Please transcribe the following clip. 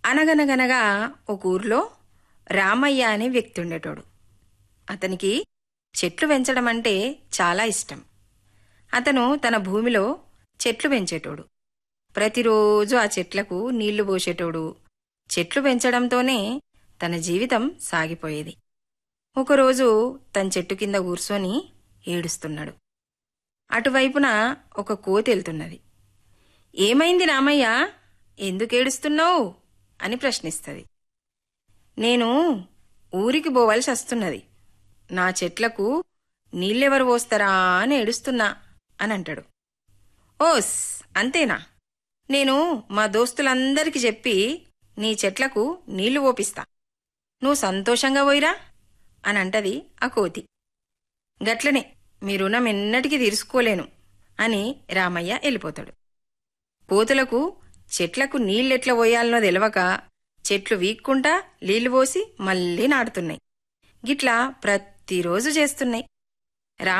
అనగనగనగా ఒక ఊర్లో రామయ్య అనే వ్యక్తి ఉండేటోడు అతనికి చెట్లు పెంచడం అంటే చాలా ఇష్టం అతను తన భూమిలో చెట్లు పెంచేటోడు ప్రతిరోజు ఆ చెట్లకు నీళ్లు పోసేటోడు చెట్లు పెంచడంతోనే తన జీవితం సాగిపోయేది ఒకరోజు తన చెట్టు కింద కూర్చొని ఏడుస్తున్నాడు అటువైపున ఒక కోతి వెళ్తున్నది ఏమైంది రామయ్య ఎందుకేడుస్తున్నావు అని ప్రశ్నిస్తుంది నేను ఊరికి పోవాల్సి వస్తున్నది నా చెట్లకు నీళ్ళెవరు పోస్తారా అని ఏడుస్తున్నా అని అంటాడు ఓస్ అంతేనా నేను మా దోస్తులందరికీ చెప్పి నీ చెట్లకు నీళ్లు పోపిస్తా నువ్వు సంతోషంగా పోయిరా అని అంటది ఆ కోతి గట్లనే మీ రుణం ఎన్నటికీ తీర్చుకోలేను అని రామయ్య వెళ్ళిపోతాడు కోతులకు చెట్లకు నీళ్ళెట్లా పోయాలనో తెలవక చెట్లు వీక్కుంటా నీళ్లు పోసి మళ్ళీ నాటుతున్నాయి గిట్లా ప్రతిరోజు చేస్తున్నాయి